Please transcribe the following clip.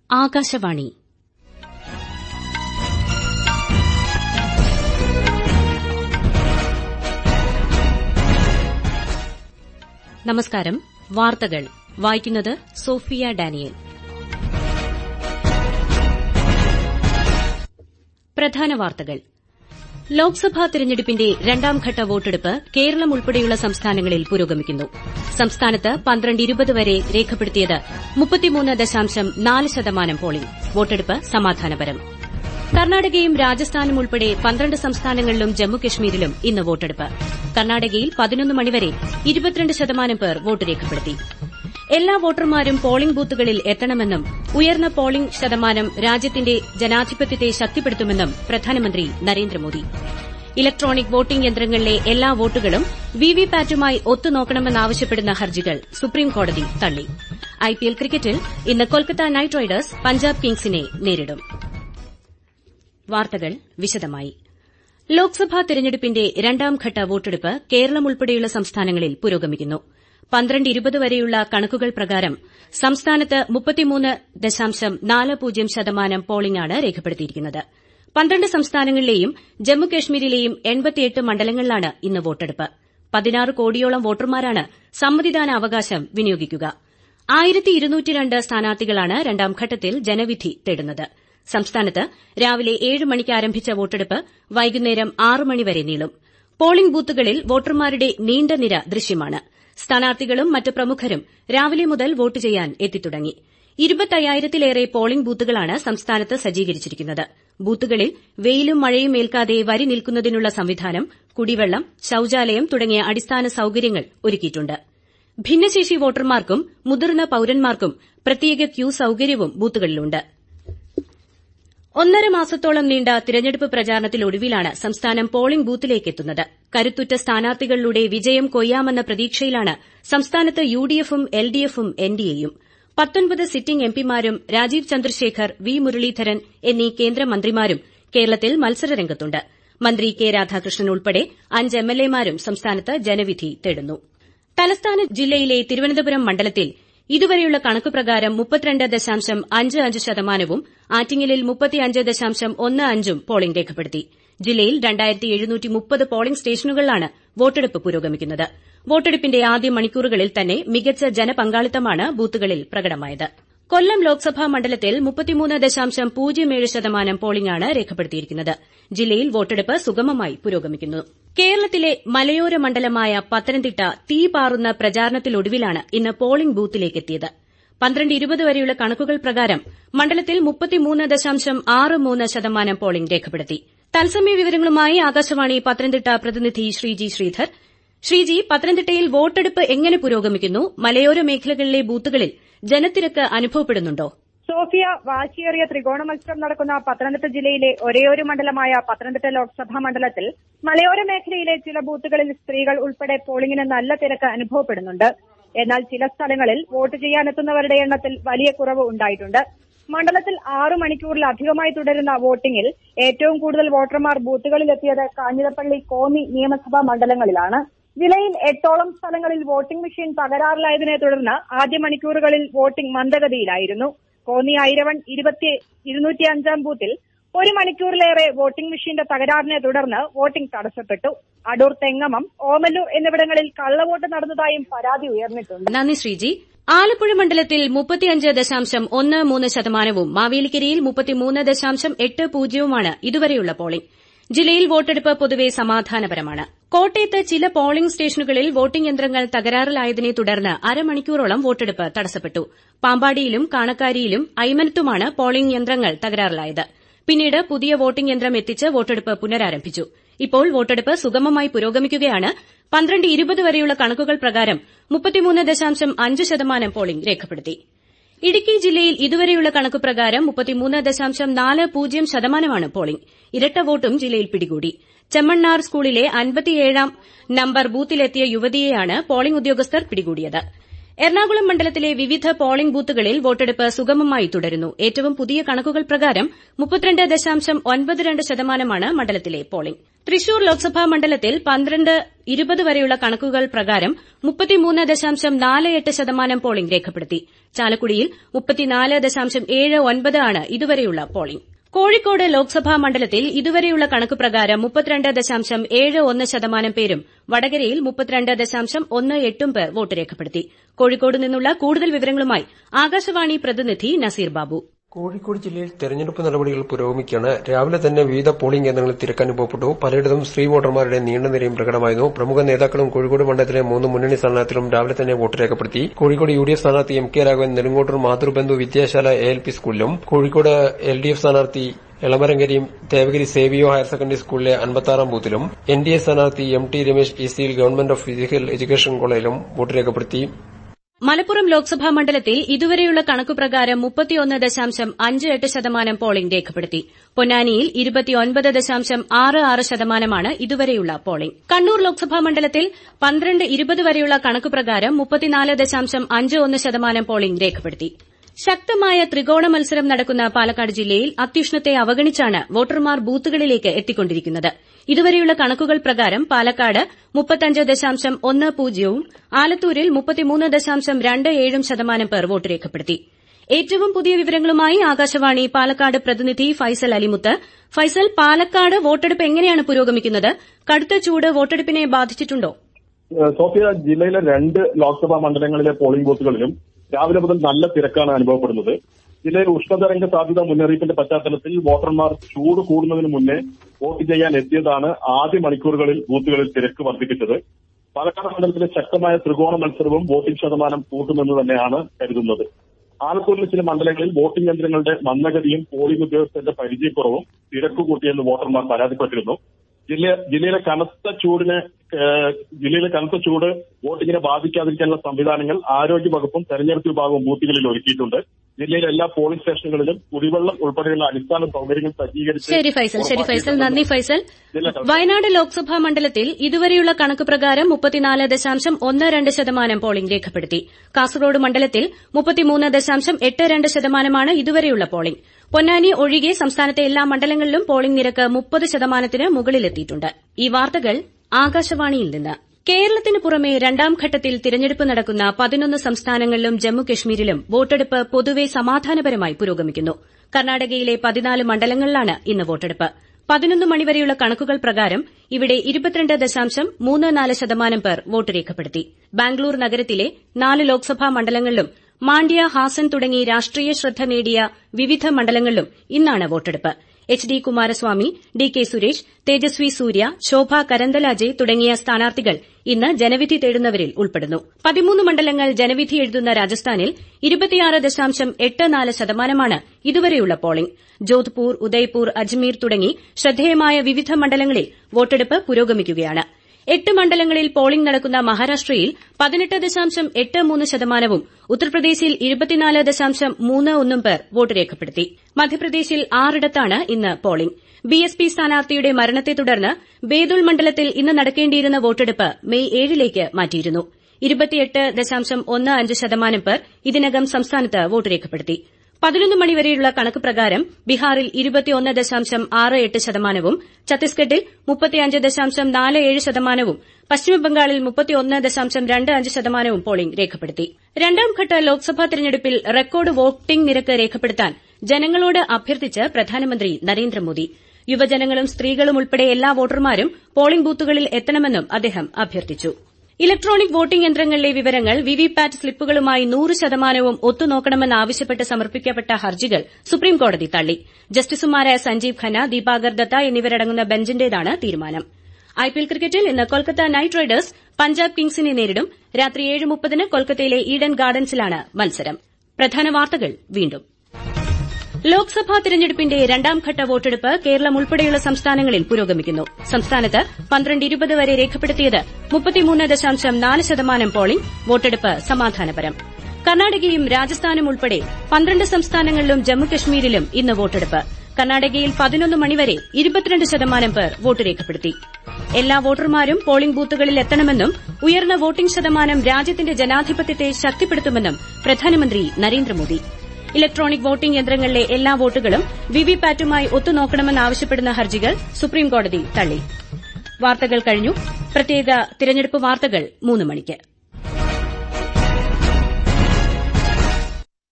ആകാശവാണി നമസ്കാരം വാർത്തകൾ വായിക്കുന്നത് സോഫിയ ഡാനിയൽ പ്രധാന വാർത്തകൾ ലോക്സഭാ തെരഞ്ഞെടുപ്പിന്റെ രണ്ടാംഘട്ട വോട്ടെടുപ്പ് കേരളം ഉൾപ്പെടെയുള്ള സംസ്ഥാനങ്ങളിൽ പുരോഗമിക്കുന്നു സംസ്ഥാനത്ത് പന്ത്രണ്ട് ഇരുപത് വരെ രേഖപ്പെടുത്തിയത് മുപ്പത്തിമൂന്ന് ദശാംശം നാല് ശതമാനം പോളിംഗ് വോട്ടെടുപ്പ് സമാധാനപരം കർണാടകയും രാജസ്ഥാനും ഉൾപ്പെടെ പന്ത്രണ്ട് സംസ്ഥാനങ്ങളിലും ജമ്മുകശ്മീരിലും ഇന്ന് വോട്ടെടുപ്പ് കർണാടകയിൽ പതിനൊന്ന് മണിവരെ ഇരുപത്തിരണ്ട് ശതമാനം പേർ വോട്ട് രേഖപ്പെടുത്തി എല്ലാ വോട്ടർമാരും പോളിംഗ് ബൂത്തുകളിൽ എത്തണമെന്നും ഉയർന്ന പോളിംഗ് ശതമാനം രാജ്യത്തിന്റെ ജനാധിപത്യത്തെ ശക്തിപ്പെടുത്തുമെന്നും പ്രധാനമന്ത്രി നരേന്ദ്രമോദി ഇലക്ട്രോണിക് വോട്ടിംഗ് യന്ത്രങ്ങളിലെ എല്ലാ വോട്ടുകളും വിവിപാറ്റുമായി ഒത്തുനോക്കണമെന്നാവശ്യപ്പെടുന്ന ഹർജികൾ സുപ്രീംകോടതി തള്ളി ഐപിഎൽ ക്രിക്കറ്റിൽ ഇന്ന് കൊൽക്കത്ത നൈറ്റ് റൈഡേഴ്സ് പഞ്ചാബ് കിങ്സിനെ നേരിടും വാർത്തകൾ വിശദമായി ലോക്സഭാ തെരഞ്ഞെടുപ്പിന്റെ രണ്ടാംഘട്ട വോട്ടെടുപ്പ് കേരളം ഉൾപ്പെടെയുള്ള സംസ്ഥാനങ്ങളിൽ പുരോഗമിക്കുന്നു പന്ത്രണ്ട് ഇരുപത് വരെയുള്ള കണക്കുകൾ പ്രകാരം സംസ്ഥാനത്ത് മുപ്പത്തിമൂന്ന് ദശാംശം നാല് പൂജ്യം ശതമാനം പോളിംഗാണ് രേഖപ്പെടുത്തിയിരിക്കുന്നത് പന്ത്രണ്ട് സംസ്ഥാനങ്ങളിലെയും ജമ്മുകശ്മീരിലെയും എൺപത്തിയെട്ട് മണ്ഡലങ്ങളിലാണ് ഇന്ന് വോട്ടെടുപ്പ് പതിനാറ് കോടിയോളം വോട്ടർമാരാണ് സമ്മതിദാനാവകാശം വിനിയോഗിക്കുക ആയിരത്തി ഇരുന്നൂറ്റിരണ്ട് സ്ഥാനാർത്ഥികളാണ് രണ്ടാംഘട്ടത്തിൽ ജനവിധി തേടുന്നത് സംസ്ഥാനത്ത് രാവിലെ ഏഴ് മണിക്ക് ആരംഭിച്ച വോട്ടെടുപ്പ് വൈകുന്നേരം ആറ് മണിവരെ നീളും പോളിംഗ് ബൂത്തുകളിൽ വോട്ടർമാരുടെ നീണ്ട നിര ദൃശ്യമാണ് സ്ഥാനാർത്ഥികളും മറ്റ് പ്രമുഖരും രാവിലെ മുതൽ വോട്ട് ചെയ്യാൻ എത്തിത്തുടങ്ങി ഇരുപത്തയ്യായിരത്തിലേറെ പോളിംഗ് ബൂത്തുകളാണ് സംസ്ഥാനത്ത് സജ്ജീകരിച്ചിരിക്കുന്നത് ബൂത്തുകളിൽ വെയിലും മഴയും ഏൽക്കാതെ വരി നിൽക്കുന്നതിനുള്ള സംവിധാനം കുടിവെള്ളം ശൌചാലയം തുടങ്ങിയ അടിസ്ഥാന സൌകര്യങ്ങൾ ഒരുക്കിയിട്ടുണ്ട് ഭിന്നശേഷി വോട്ടർമാർക്കും മുതിർന്ന പൌരന്മാർക്കും പ്രത്യേക ക്യൂ സൌകര്യവും ബൂത്തുകളിലുണ്ട് ഒന്നര മാസത്തോളം നീണ്ട തിരഞ്ഞെടുപ്പ് പ്രചാരണത്തിലൊടുവിലാണ് സംസ്ഥാനം പോളിംഗ് ബൂത്തിലേക്ക് എത്തുന്നത് കരുത്തുറ്റ സ്ഥാനാർത്ഥികളിലൂടെ വിജയം കൊയ്യാമെന്ന പ്രതീക്ഷയിലാണ് സംസ്ഥാനത്ത് യുഡിഎഫും എൽഡിഎഫും എൻഡിഎയും പത്തൊൻപത് സിറ്റിംഗ് എംപിമാരും രാജീവ് ചന്ദ്രശേഖർ വി മുരളീധരൻ എന്നീ കേന്ദ്രമന്ത്രിമാരും കേരളത്തിൽ മത്സരരംഗത്തുണ്ട് മന്ത്രി കെ രാധാകൃഷ്ണൻ ഉൾപ്പെടെ അഞ്ച് എംഎൽഎമാരും സംസ്ഥാനത്ത് ജനവിധി തേടുന്നു തലസ്ഥാന ജില്ലയിലെ തിരുവനന്തപുരം മണ്ഡലത്തിൽ ഇതുവരെയുള്ള കണക്ക് പ്രകാരം മുപ്പത്തിരണ്ട് ദശാംശം അഞ്ച് അഞ്ച് ശതമാനവും ആറ്റിങ്ങലിൽ മുപ്പത്തിയഞ്ച് ദശാംശം ഒന്ന് അഞ്ചും പോളിംഗ് രേഖപ്പെടുത്തി ജില്ലയിൽ രണ്ടായിരത്തി എഴുന്നൂറ്റി മുപ്പത് പോളിംഗ് സ്റ്റേഷനുകളിലാണ് വോട്ടെടുപ്പ് പുരോഗമിക്കുന്നത് വോട്ടെടുപ്പിന്റെ ആദ്യ മണിക്കൂറുകളിൽ തന്നെ മികച്ച ജനപങ്കാളിത്തമാണ് ബൂത്തുകളിൽ പ്രകടമായത് കൊല്ലം ലോക്സഭാ മണ്ഡലത്തിൽ മുപ്പത്തിമൂന്ന് ദശാംശം പൂജ്യം ഏഴ് ശതമാനം പോളിംഗാണ് രേഖപ്പെടുത്തിയിരിക്കുന്നത് ജില്ലയിൽ വോട്ടെടുപ്പ് സുഗമമായി പുരോഗമിക്കുന്നു കേരളത്തിലെ മലയോര മണ്ഡലമായ പത്തനംതിട്ട തീ പാറുന്ന പ്രചാരണത്തിലൊടുവിലാണ് ഇന്ന് പോളിംഗ് ബൂത്തിലേക്കെത്തിയത് പന്ത്രണ്ട് ഇരുപത് വരെയുള്ള കണക്കുകൾ പ്രകാരം മണ്ഡലത്തിൽ മുപ്പത്തിമൂന്ന് ദശാംശം ആറ് മൂന്ന് ശതമാനം പോളിംഗ് രേഖപ്പെടുത്തി തത്സമയ വിവരങ്ങളുമായി ആകാശവാണി പത്തനംതിട്ട പ്രതിനിധി ശ്രീജി ശ്രീധർ ശ്രീജി പത്തനംതിട്ടയിൽ വോട്ടെടുപ്പ് എങ്ങനെ പുരോഗമിക്കുന്നു മലയോര മേഖലകളിലെ ബൂത്തുകളിൽ ജനത്തിരക്ക് അനുഭവപ്പെടുന്നുണ്ടോ സോഫിയ വാശിയേറിയ ത്രികോണ മത്സരം നടക്കുന്ന പത്തനംതിട്ട ജില്ലയിലെ ഒരേയൊരു മണ്ഡലമായ പത്തനംതിട്ട ലോക്സഭാ മണ്ഡലത്തിൽ മലയോര മേഖലയിലെ ചില ബൂത്തുകളിൽ സ്ത്രീകൾ ഉൾപ്പെടെ പോളിംഗിന് നല്ല തിരക്ക് അനുഭവപ്പെടുന്നുണ്ട് എന്നാൽ ചില സ്ഥലങ്ങളിൽ വോട്ട് ചെയ്യാനെത്തുന്നവരുടെ എണ്ണത്തിൽ വലിയ കുറവ് ഉണ്ടായിട്ടുണ്ട് മണ്ഡലത്തിൽ ആറു മണിക്കൂറിലധികമായി തുടരുന്ന വോട്ടിംഗിൽ ഏറ്റവും കൂടുതൽ വോട്ടർമാർ ബൂത്തുകളിലെത്തിയത് കാഞ്ഞിരപ്പള്ളി കോന്നി നിയമസഭാ മണ്ഡലങ്ങളിലാണ് ജില്ലയിൽ എട്ടോളം സ്ഥലങ്ങളിൽ വോട്ടിംഗ് മെഷീൻ തകരാറിലായതിനെ തുടർന്ന് ആദ്യ മണിക്കൂറുകളിൽ വോട്ടിംഗ് മന്ദഗതിയിലായിരുന്നു കോന്നി ഐരവൺ ഇരുപത്തി ഇരുന്നൂറ്റി അഞ്ചാം ബൂത്തിൽ ഒരു മണിക്കൂറിലേറെ വോട്ടിംഗ് മെഷീന്റെ തകരാറിനെ തുടർന്ന് വോട്ടിംഗ് തടസ്സപ്പെട്ടു അടൂർ തെങ്ങമം ഓമല്ലൂർ എന്നിവിടങ്ങളിൽ കള്ളവോട്ട് നടന്നതായും പരാതി ഉയർന്നിട്ടുണ്ട് നന്ദി ശ്രീജി ആലപ്പുഴ മണ്ഡലത്തിൽ മുപ്പത്തിയഞ്ച് ദശാംശം ഒന്ന് മൂന്ന് ശതമാനവും മാവേലിക്കരയിൽ മുപ്പത്തിമൂന്ന് ദശാംശം എട്ട് പൂജ്യവുമാണ് ഇതുവരെയുള്ള പോളിംഗ് ജില്ലയിൽ വോട്ടെടുപ്പ് പൊതുവെ സമാധാനപരമാണ് കോട്ടയത്ത് ചില പോളിംഗ് സ്റ്റേഷനുകളിൽ വോട്ടിംഗ് യന്ത്രങ്ങൾ തകരാറിലായതിനെ തുടർന്ന് അരമണിക്കൂറോളം വോട്ടെടുപ്പ് തടസ്സപ്പെട്ടു പാമ്പാടിയിലും കാണക്കാരിയിലും ഐമനത്തുമാണ് പോളിംഗ് യന്ത്രങ്ങൾ തകരാറിലായത് പിന്നീട് പുതിയ വോട്ടിംഗ് യന്ത്രം എത്തിച്ച് വോട്ടെടുപ്പ് പുനരാരംഭിച്ചു ഇപ്പോൾ വോട്ടെടുപ്പ് സുഗമമായി പുരോഗമിക്കുകയാണ് പന്ത്രണ്ട് ഇരുപത് വരെയുള്ള കണക്കുകൾ പ്രകാരം മുപ്പത്തിമൂന്ന് ദശാംശം അഞ്ച് ശതമാനം പോളിംഗ് രേഖപ്പെടുത്തി ഇടുക്കി ജില്ലയിൽ ഇതുവരെയുള്ള കണക്ക് പ്രകാരം മുപ്പത്തിമൂന്ന് ദശാംശം നാല് പൂജ്യം ശതമാനമാണ് പോളിംഗ് ഇരട്ട വോട്ടും ജില്ലയിൽ പിടികൂടി ചെമ്മണ്ണാർ സ്കൂളിലെ അൻപത്തിയേഴാം നമ്പർ ബൂത്തിലെത്തിയ യുവതിയെയാണ് പോളിംഗ് ഉദ്യോഗസ്ഥർ പിടികൂടിയത് എറണാകുളം മണ്ഡലത്തിലെ വിവിധ പോളിംഗ് ബൂത്തുകളിൽ വോട്ടെടുപ്പ് സുഗമമായി തുടരുന്നു ഏറ്റവും പുതിയ കണക്കുകൾ പ്രകാരം മുപ്പത്തിരണ്ട് ദശാംശം ഒൻപത് രണ്ട് ശതമാനമാണ് മണ്ഡലത്തിലെ പോളിംഗ് തൃശൂർ ലോക്സഭാ മണ്ഡലത്തിൽ പന്ത്രണ്ട് ഇരുപത് വരെയുള്ള കണക്കുകൾ പ്രകാരം മുപ്പത്തിമൂന്ന് ദശാംശം നാല് എട്ട് ശതമാനം പോളിംഗ് രേഖപ്പെടുത്തി ചാലക്കുടിയിൽ മുപ്പത്തിനാല് ദശാംശം ഏഴ് ഒൻപത് ആണ് ഇതുവരെയുള്ള പോളിംഗ് കോഴിക്കോട് ലോക്സഭാ മണ്ഡലത്തിൽ ഇതുവരെയുള്ള കണക്ക് പ്രകാരം മുപ്പത്തിരണ്ട് ദശാംശം ഏഴ് ഒന്ന് ശതമാനം പേരും വടകരയിൽ മുപ്പത്തിരണ്ട് ദശാംശം ഒന്ന് എട്ടും പേർ വോട്ട് രേഖപ്പെടുത്തി കോഴിക്കോട് നിന്നുള്ള കൂടുതൽ വിവരങ്ങളുമായി ആകാശവാണി പ്രതിനിധി നസീർ ബാബു കോഴിക്കോട് ജില്ലയിൽ തെരഞ്ഞെടുപ്പ് നടപടികൾ പുരോഗമിക്കുകയാണ് രാവിലെ തന്നെ വിവിധ പോളിംഗ് കേന്ദ്രങ്ങളിൽ തിരക്കനുഭവപ്പെട്ടു പലയിടത്തും സ്ത്രീ വോട്ടർമാരുടെ നീണ്ട നിരയും പ്രകടമായിരുന്നു പ്രമുഖ നേതാക്കളും കോഴിക്കോട് മണ്ഡലത്തിലെ മൂന്ന് മുന്നണി സ്ഥാനാർത്ഥികളും രാവിലെ തന്നെ വോട്ട് രേഖപ്പെടുത്തി കോഴിക്കോട് യു ഡി എഫ് സ്ഥാനാർത്ഥി M K Raghavan Nedumkottur Mathrubandhu Vidyashala A L P സ്കൂളിലും കോഴിക്കോട് എൽ ഡി എഫ് സ്ഥാനാർത്ഥി എളമരങ്കരിയും തേവഗിരി സേവിയോ ഹയർ സെക്കൻഡറി സ്കൂളിലെ അൻപത്താറാം ബൂത്തിലും എൻ ഡി എ സ്ഥാനാർത്ഥി എം ടി രമേശ് ഈസിയിൽ ഗവൺമെന്റ് ഓഫ് ഫിസിക്കൽ എഡ്യൂക്കേഷൻ കോളേജിലും വോട്ട് രേഖപ്പെടുത്തി മലപ്പുറം ലോക്സഭാ മണ്ഡലത്തിൽ ഇതുവരെയുള്ള കണക്കുപ്രകാരം മുപ്പത്തിയൊന്ന് ദശാംശം അഞ്ച് എട്ട് ശതമാനം പോളിംഗ് രേഖപ്പെടുത്തി പൊന്നാനിയിൽ ഇരുപത്തിയൊൻപത് ദശാംശം ആറ് ആറ് ശതമാനമാണ് ഇതുവരെയുള്ള പോളിംഗ് കണ്ണൂർ ലോക്സഭാ മണ്ഡലത്തിൽ പന്ത്രണ്ട് ഇരുപത് വരെയുള്ള കണക്കുപ്രകാരം മുപ്പത്തിനാല് ദശാംശം അഞ്ച് ഒന്ന് ശതമാനം പോളിംഗ് രേഖപ്പെടുത്തി ശക്തമായ ത്രികോണ മത്സരം നടക്കുന്ന പാലക്കാട് ജില്ലയിൽ അത്യുഷ്ണത്തെ അവഗണിച്ചാണ് വോട്ടർമാർ ബൂത്തുകളിലേക്ക് എത്തിക്കൊണ്ടിരിക്കുന്നത് ഇതുവരെയുള്ള കണക്കുകൾ പ്രകാരം പാലക്കാട് മുപ്പത്തഞ്ച് ദശാംശം ഒന്ന് പൂജ്യവും ആലത്തൂരിൽ മുപ്പത്തിമൂന്ന് ദശാംശം രണ്ട് ഏഴും ശതമാനം പേർ വോട്ട് രേഖപ്പെടുത്തി ഏറ്റവും പുതിയ വിവരങ്ങളുമായി ആകാശവാണി പാലക്കാട് പ്രതിനിധി ഫൈസൽ അലിമുത്ത് ഫൈസൽ പാലക്കാട് വോട്ടെടുപ്പ് എങ്ങനെയാണ് പുരോഗമിക്കുന്നത് കടുത്ത ചൂട് വോട്ടെടുപ്പിനെ ബാധിച്ചിട്ടുണ്ടോ സോഫിയ ജില്ലയിലെ രണ്ട് ലോക്സഭാ മണ്ഡലങ്ങളിലെ പോളിംഗ് ബൂത്തുകളിലും രാവിലെ മുതൽ നല്ല തിരക്കാണ് അനുഭവപ്പെടുന്നത് ജില്ലയിൽ ഉഷ്ണതരംഗ സാധ്യത മുന്നറിയിപ്പിന്റെ പശ്ചാത്തലത്തിൽ വോട്ടർമാർ ചൂട് കൂടുന്നതിന് മുന്നേ വോട്ട് ചെയ്യാൻ എത്തിയതാണ് ആദ്യ മണിക്കൂറുകളിൽ ബൂത്തുകളിൽ തിരക്ക് വർദ്ധിപ്പിച്ചത് പാലക്കാട് മണ്ഡലത്തിലെ ശക്തമായ ത്രികോണ മത്സരവും വോട്ടിംഗ് ശതമാനം കൂട്ടുമെന്ന് തന്നെയാണ് കരുതുന്നത് ആലത്തൂരിലെ ചില മണ്ഡലങ്ങളിൽ വോട്ടിംഗ് യന്ത്രങ്ങളുടെ മന്ദഗതിയും പോളിംഗ് ഉദ്യോഗസ്ഥരുടെ പരിചയക്കുറവും തിരക്ക് കൂട്ടിയെന്ന് വോട്ടർമാർ പരാതിപ്പെട്ടിരുന്നു ജില്ല ജില്ലയിലെ കനത്ത ചൂടിനെ ജില്ലയിലെ കനത്ത ചൂട് വോട്ടിങ്ങിനെ ബാധിക്കാതിരിക്കാനുള്ള സംവിധാനങ്ങൾ ആരോഗ്യ വകുപ്പും തെരഞ്ഞെടുപ്പ് വിഭാഗവും ബൂത്തുകളിൽ ഒരുക്കിയിട്ടുണ്ട് ജില്ലയിലെ എല്ലാ പോളിംഗ് സ്റ്റേഷനുകളിലും കുടിവെള്ളം ഉൾപ്പെടെയുള്ള അടിസ്ഥാന സൌകര്യങ്ങൾ സജ്ജീകരിച്ച് ശരി ഫൈസൽ ശരി ഫൈസൽ നന്ദി ഫൈസൽ വയനാട് ലോക്സഭാ മണ്ഡലത്തിൽ ഇതുവരെയുള്ള കണക്ക് പ്രകാരം മുപ്പത്തിനാല് ദശാംശം ഒന്ന് രണ്ട് ശതമാനം പോളിംഗ് രേഖപ്പെടുത്തി കാസർഗോഡ് മണ്ഡലത്തിൽ മുപ്പത്തിമൂന്ന് ദശാംശം എട്ട് രണ്ട് ശതമാനമാണ് ഇതുവരെയുള്ള പോളിംഗ് പൊന്നാനി ഒഴികെ സംസ്ഥാനത്തെ എല്ലാ മണ്ഡലങ്ങളിലും പോളിംഗ് നിരക്ക് മുപ്പത് ശതമാനത്തിന് മുകളിലെത്തിയിട്ടുണ്ട് ഈ വാർത്തകൾ ആകാശവാണിയിൽ നിന്ന് കേരളത്തിന് പുറമെ രണ്ടാം ഘട്ടത്തിൽ തിരഞ്ഞെടുപ്പ് നടക്കുന്ന പതിനൊന്ന് സംസ്ഥാനങ്ങളിലും ജമ്മുകശ്മീരിലും വോട്ടെടുപ്പ് പൊതുവെ സമാധാനപരമായി പുരോഗമിക്കുന്നു കർണാടകയിലെ പതിനാല് മണ്ഡലങ്ങളിലാണ് ഇന്ന് വോട്ടെടുപ്പ് പതിനൊന്ന് മണിവരെയുള്ള കണക്കുകൾ പ്രകാരം ഇവിടെ ഇരുപത്തിരണ്ട് ദശാംശം മൂന്ന് നാല് ശതമാനം പേർ വോട്ട് രേഖപ്പെടുത്തി ബാംഗ്ലൂർ നഗരത്തിലെ നാല് ലോക്സഭാ മണ്ഡലങ്ങളിലും മാണ്ഡ്യ ഹാസൻ തുടങ്ങി രാഷ്ട്രീയ ശ്രദ്ധ നേടിയ വിവിധ മണ്ഡലങ്ങളിലും ഇന്നാണ് വോട്ടെടുപ്പ് H D Kumaraswamy D K Suresh Tejasvi Surya Shobha Karandlaje തുടങ്ങിയ സ്ഥാനാർത്ഥികൾ ഇന്ന് ജനവിധി തേടുന്നവരിൽ ഉൾപ്പെടുന്നു പതിമൂന്ന് മണ്ഡലങ്ങൾ ജനവിധി എഴുതുന്ന രാജസ്ഥാനിൽ ഇരുപത്തിയാറ് ദശാംശം എട്ട് നാല് ശതമാനമാണ് ഇതുവരെയുള്ള പോളിംഗ് ജോധ്പൂർ ഉദയ്പൂർ അജ്മീർ തുടങ്ങി ശ്രദ്ധേയമായ വിവിധ മണ്ഡലങ്ങളിൽ വോട്ടെടുപ്പ് പുരോഗമിക്കുകയാണ് എട്ട് മണ്ഡലങ്ങളിൽ പോളിംഗ് നടക്കുന്ന മഹാരാഷ്ട്രയിൽ പതിനെട്ട് ദശാംശം എട്ട് മൂന്ന് ശതമാനവും ഉത്തർപ്രദേശിൽ ഇരുപത്തിനാല് ദശാംശം മൂന്ന് ഒന്നും പേർ വോട്ട് രേഖപ്പെടുത്തി മധ്യപ്രദേശിൽ ആറിടത്താണ് ഇന്ന് പോളിംഗ് ബിഎസ്പി സ്ഥാനാർത്ഥിയുടെ മരണത്തെ തുടർന്ന് ബേതുൾ മണ്ഡലത്തിൽ ഇന്ന് നടക്കേണ്ടിയിരുന്ന വോട്ടെടുപ്പ് മെയ് ഏഴിലേക്ക് മാറ്റിയിരുന്നു ഇരുപത്തിയെട്ട് ദശാംശം ഒന്ന് അഞ്ച് ശതമാനം പേർ ഇതിനകം സംസ്ഥാനത്ത് വോട്ട് രേഖപ്പെടുത്തി പതിനൊന്ന് മണിവരെയുള്ള കണക്ക് പ്രകാരം ബീഹാറിൽ ഇരുപത്തിയൊന്ന് ദശാംശം ആറ് എട്ട് ശതമാനവും ഛത്തീസ്ഗഡിൽ മുപ്പത്തിയഞ്ച് ദശാംശം നാല് ഏഴ് ശതമാനവും പശ്ചിമബംഗാളിൽ മുപ്പത്തിയൊന്ന് ദശാംശം രണ്ട് അഞ്ച് ശതമാനവും പോളിംഗ് രേഖപ്പെടുത്തി രണ്ടാംഘട്ട ലോക്സഭാ തെരഞ്ഞെടുപ്പിൽ റെക്കോർഡ് വോട്ടിംഗ് നിരക്ക് രേഖപ്പെടുത്താൻ ജനങ്ങളോട് അഭ്യർത്ഥിച്ച് പ്രധാനമന്ത്രി നരേന്ദ്രമോദി യുവജനങ്ങളും സ്ത്രീകളും ഉൾപ്പെടെ എല്ലാ വോട്ടർമാരും പോളിംഗ് ബൂത്തുകളിൽ എത്തണമെന്നും അദ്ദേഹം അഭ്യർത്ഥിച്ചു ഇലക്ട്രോണിക് വോട്ടിംഗ് യന്ത്രങ്ങളിലെ വിവരങ്ങൾ വിവിപാറ്റ് സ്ലിപ്പുകളുമായി നൂറ് ശതമാനവും ഒത്തുനോക്കണമെന്നാവശ്യപ്പെട്ട് സമർപ്പിക്കപ്പെട്ട ഹർജികൾ സുപ്രീംകോടതി തള്ളി ജസ്റ്റിസുമാരായ സഞ്ജീവ് ഖന്ന ദീപാകർ ദത്ത എന്നിവരടങ്ങുന്ന ബെഞ്ചിന്റേതാണ് തീരുമാനം ഐപിഎൽ ക്രിക്കറ്റിൽ ഇന്ന് കൊൽക്കത്ത നൈറ്റ് റൈഡേഴ്സ് പഞ്ചാബ് കിങ്സിനെ നേരിടും രാത്രി ഏഴ് മുപ്പതിന് കൊൽക്കത്തയിലെ ഈഡൻ ഗാർഡൻസിലാണ് മത്സരം പ്രധാന വാർത്തകൾ വീണ്ടും ലോക്സഭാ തെരഞ്ഞെടുപ്പിന്റെ രണ്ടാംഘട്ട വോട്ടെടുപ്പ് കേരളം ഉൾപ്പെടെയുള്ള സംസ്ഥാനങ്ങളിൽ പുരോഗമിക്കുന്നു സംസ്ഥാനത്ത് പന്ത്രണ്ട് ഇരുപത് വരെ രേഖപ്പെടുത്തിയത് മുപ്പത്തിമൂന്ന് ദശാംശം നാല് ശതമാനം പോളിംഗ് വോട്ടെടുപ്പ് സമാധാനപരം കർണാടകയും രാജസ്ഥാനും ഉൾപ്പെടെ പന്ത്രണ്ട് സംസ്ഥാനങ്ങളിലും ജമ്മുകശ്മീരിലും ഇന്ന് വോട്ടെടുപ്പ് കർണാടകയിൽ പതിനൊന്ന് മണിവരെ ഇരുപത്തിരണ്ട് ശതമാനം പേർ വോട്ട് രേഖപ്പെടുത്തി എല്ലാ വോട്ടർമാരും പോളിംഗ് ബൂത്തുകളിൽ എത്തണമെന്നും ഉയർന്ന വോട്ടിംഗ് ശതമാനം രാജ്യത്തിന്റെ ജനാധിപത്യത്തെ ശക്തിപ്പെടുത്തുമെന്നും പ്രധാനമന്ത്രി നരേന്ദ്രമോദി ഇലക്ട്രോണിക് വോട്ടിംഗ് യന്ത്രങ്ങളിലെ എല്ലാ വോട്ടുകളും വിവിപാറ്റുമായി ഒത്തുനോക്കണമെന്നാവശ്യപ്പെടുന്ന ഹർജികൾ സുപ്രീംകോടതി തള്ളി വാർത്തകൾ കഴിഞ്ഞു പ്രത്യേക തിരഞ്ഞെടുപ്പ് വാർത്തകൾ മൂന്ന് മണിക്ക്